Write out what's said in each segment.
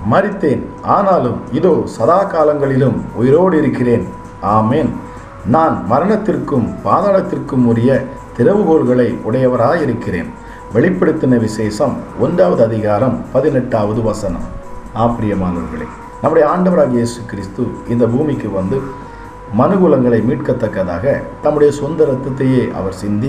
மரித்தேன் ஆனாலும் இதோ சதா காலங்களிலும் உயிரோடு இருக்கிறேன் ஆமேன் நான் மரணத்திற்கும் பாதாளத்திற்கும் உரிய திறவுகோள்களை உடையவராயிருக்கிறேன் வெளிப்படுத்தின விசேஷம் ஒன்றாவது அதிகாரம் பதினெட்டாவது வசனம் ஆப்பிரியமானவர்களே நம்முடைய ஆண்டவராகிய இயேசு கிறிஸ்து இந்த பூமிக்கு வந்து மனுகுலங்களை மீட்கத்தக்கதாக தம்முடைய சொந்த இரத்தத்தையே அவர் சிந்தி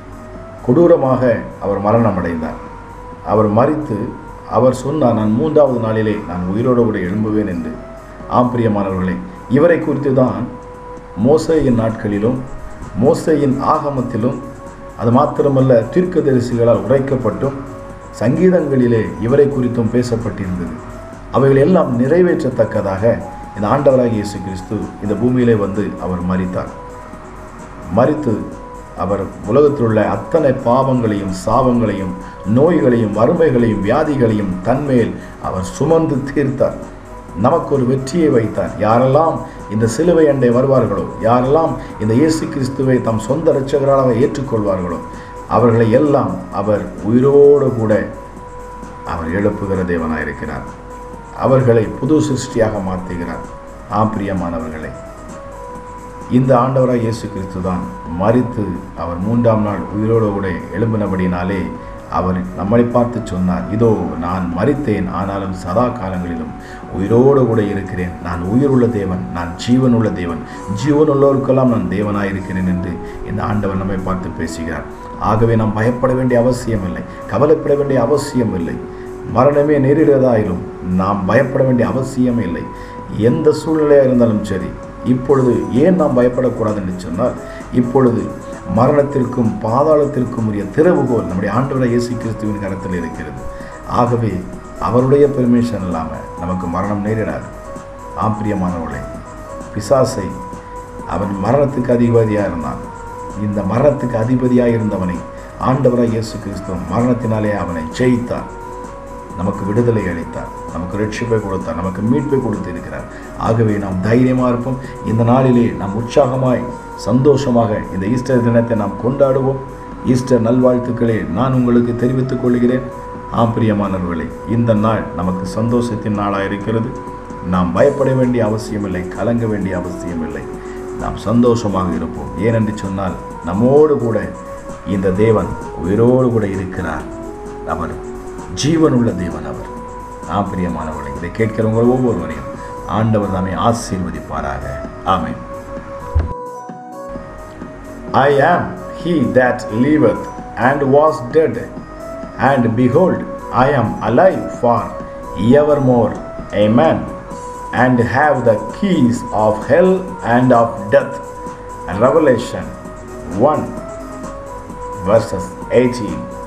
கொடூரமாக அவர் மரணம் அடைந்தார் அவர் மறித்து அவர் சொன்னார் நான் மூன்றாவது நாளிலே நான் உயிரோடு கூட எழும்புவேன் என்று ஆம்பிரியமானவர்களே இவரை குறித்து தான் மோசையின் நாட்களிலும் மோசையின் ஆகமத்திலும் அது மாத்திரமல்ல தீர்க்கதரிசிகளால் உரைக்கப்பட்டும் சங்கீதங்களிலே இவரை குறித்தும் பேசப்பட்டிருந்தது அவைகள் எல்லாம் நிறைவேற்றத்தக்கதாக இந்த ஆண்டவராகிய இயேசு கிறிஸ்து இந்த பூமியிலே வந்து அவர் மறித்தார் மறித்து அவர் உலகத்தில் உள்ள அத்தனை பாவங்களையும் சாபங்களையும் நோய்களையும் வறுமைகளையும் வியாதிகளையும் தன்மேல் அவர் சுமந்து தீர்த்தார் நமக்கு ஒரு வெற்றியை வைத்தார் யாரெல்லாம் இந்த சிலுவை அண்டை வருவார்களோ யாரெல்லாம் இந்த இயேசு கிறிஸ்துவை தம் சொந்த இரட்சகராக ஏற்றுக்கொள்வார்களோ அவர்களை எல்லாம் அவர் உயிரோடு கூட அவர் எழுப்புகிற தேவனாயிருக்கிறார் அவர்களை புது சிருஷ்டியாக மாற்றுகிறார் ஆம் பிரியமானவர்களை இந்த ஆண்டவராக இயேசு கிறிஸ்து தான் மறித்து அவர் மூன்றாம் நாள் உயிரோடு கூட எழும்பினபடினாலே அவர் நம்மளை பார்த்து சொன்னார் இதோ நான் மறித்தேன் ஆனாலும் சதா காலங்களிலும் உயிரோடு கூட இருக்கிறேன் நான் உயிருள்ள தேவன் நான் ஜீவனுள்ள தேவன் ஜீவனுள்ளவருக்கெல்லாம் நான் தேவனாக இருக்கிறேன் என்று இந்த ஆண்டவர் நம்மை பார்த்து பேசுகிறார் ஆகவே நாம் பயப்பட வேண்டிய அவசியம் இல்லை கவலைப்பட வேண்டிய அவசியம் இல்லை மரணமே நேரிடுவதாயிலும் நாம் பயப்பட வேண்டிய அவசியம் இல்லை எந்த சூழ்நிலையாக இருந்தாலும் சரி இப்பொழுது ஏன் நாம் பயப்படக்கூடாது என்று சொன்னால் இப்பொழுது மரணத்திற்கும் பாதாளத்திற்கும் உரிய திறவுகோல் நம்முடைய ஆண்டவரை இயேசு கிறிஸ்துவின் கரத்தில் இருக்கிறது ஆகவே அவருடைய பெர்மிஷன் இல்லாமல் நமக்கு மரணம் நேரிடாது ஆம்பிரியமானவளை பிசாசை அவன் மரணத்துக்கு அதிபதியாக இருந்தான் இந்த மரணத்துக்கு அதிபதியாக இருந்தவனை ஆண்டவராக இயேசு கிறிஸ்துவ மரணத்தினாலே அவனை ஜெயித்தார் நமக்கு விடுதலை அளித்தார் நமக்கு ரட்சிப்பை கொடுத்தார் நமக்கு மீட்பை கொடுத்து இருக்கிறார் ஆகவே நாம் தைரியமாக இருப்போம் இந்த நாளிலே நாம் உற்சாகமாய் சந்தோஷமாக இந்த ஈஸ்டர் தினத்தை நாம் கொண்டாடுவோம் ஈஸ்டர் நல்வாழ்த்துக்களை நான் உங்களுக்கு தெரிவித்துக் கொள்கிறேன் ஆம் பிரியமானவர்களே இந்த நாள் நமக்கு சந்தோஷத்தின் நாளாக இருக்கிறது நாம் பயப்பட வேண்டிய அவசியமில்லை கலங்க வேண்டிய அவசியமில்லை நாம் சந்தோஷமாக இருப்போம் ஏனென்று சொன்னால் நம்மோடு கூட இந்த தேவன் உயிரோடு கூட இருக்கிறார் அவர் ஜீவனுள்ள தேவன் அவர் ஆம் பிரியமானவர்களே இதை கேட்கிறவங்க ஒவ்வொருவரையும் ஆண்டவர் தாமே ஆசீர்வதிப்பாராக ஆமென் I am he that liveth and was dead, and behold, I am alive for evermore. Amen. And have the keys of hell and of death. Revelation 1 verses 18.